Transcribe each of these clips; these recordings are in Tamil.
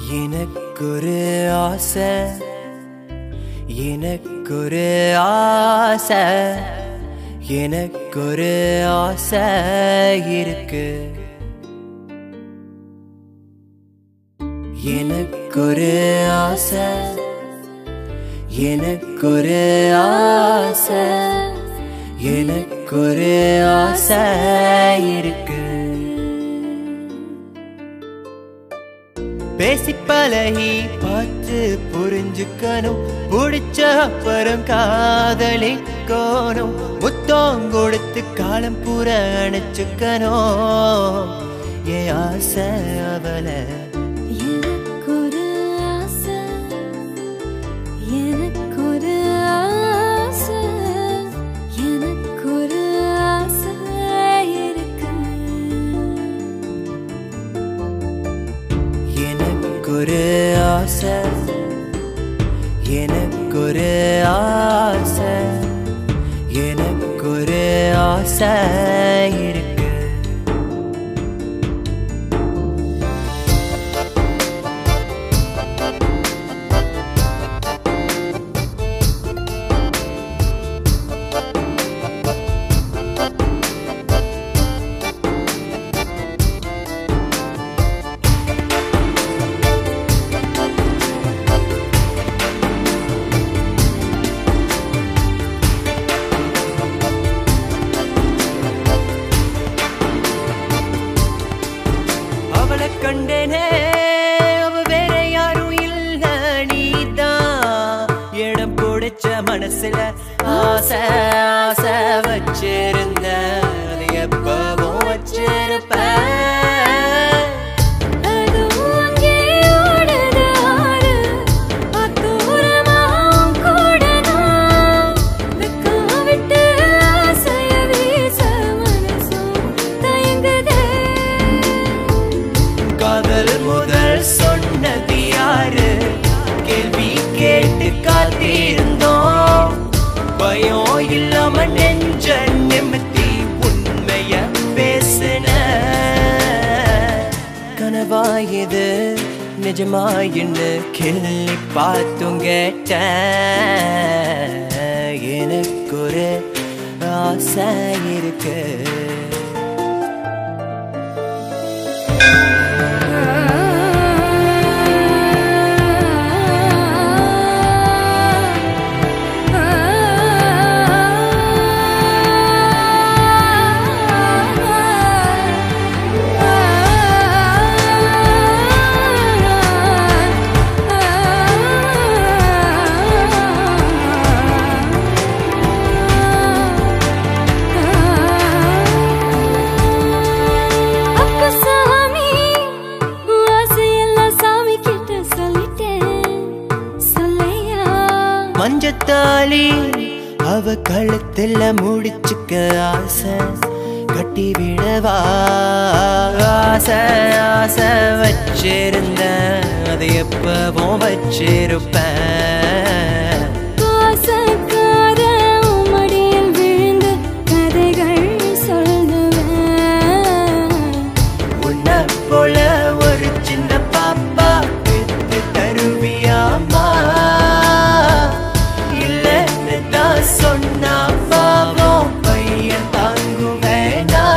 எனக்கொரு ஆசை எனக்கொரு ஆசை எனக்கொரு ஆசை இருக்கு எனக்கொரு ஆசை எனக்கொரு ஆசை எனக்கொரு ஆசை இருக்கு பேசி பழகி பார்த்து புரிஞ்சுக்கணும் பிடிச்ச அப்புறம் காதலிக்கணும் முத்தம் கொடுத்து காலம் பூர அணைச்சுக்கணும் என் ஆசை அவளை எனக்கொரு ஆசை எனக்கொரு ஆசை எனக்கொரு ஆசை இருக்கு எனக்கொரு ஆசை எனக்கொரு ஆசை எனக்கொரு ஆசை இருக்கு அவளை கண்டேனே அவ வேற யாரும் இல்ல நீதான் இடம் பிடிச்ச மனசுல ஆசை ஆசை வச்சிருந்த அது எப்பவும் வச்சிருப்பேன் அதுவும் அங்கே ஓடுது ஆறு அத்தூரமாவும் கூட நான் வெக்கம் விட்டு ஆசைய வீச மனசும் தயங்குதே காதல் முதல் சொன்னது யாரு கேள்வி கேட்டு காத்திருந்தோம் பயம் இல்லாம நெஞ்ச நிமித்தி உண்மைய பேசின கனவா இது நிஜமாயின்னு கிள்ளி பார்த்தும் கேட்ட எனக்கு ஒரு ஆசை இருக்கு அப்ப சாமி உன் ஆசையெல்லாம் சாமி கிட்ட சொல்லிட்டேன் சொல்லையா மஞ்சத்தாளி அவ கழுத்துல முடிச்சுக்க ஆசை கட்டி விடவா ஆசை ஆசை வச்சிருந்த அது எப்பவும் வச்சிருப்பேன் பாசக்கார உன் மடியில் விழுந்து கதைகள் சொல்லுவேன் உன்னை போல ஒரு சின்ன பாப்பா பெத்து தருவியாமா இல்லைன்னு தான் சொன்னா பாவம் பையன் தாங்குவேனா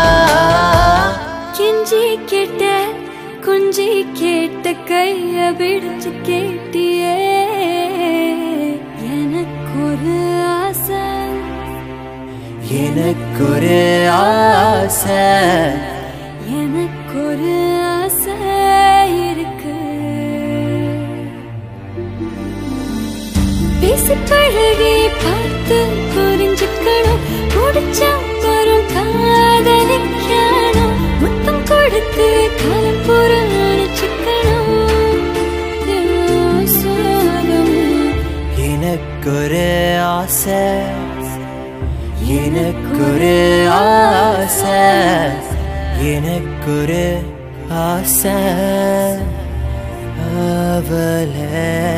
கெஞ்சி கேட்ட குஞ்சி கேட்ட கைய பிடிச்சு கேட்டியே எனக்கு ஒரு ஆசை எனக்கு ஒரு ஆசை எனக்கு ஒரு ஆசை இருக்கு பேசி பழகி பார்த்து புரிஞ்சுக்கணும் பிடிச்ச வரும் காதலிக்கணும் முத்தம் கொடுத்து காலம் பூர அணைச்சுக்கணும் எனக்கு ஒரு ஆசை எனக்கு ஒரு ஆசை எனக்கு ஒரு ஆசை அவளை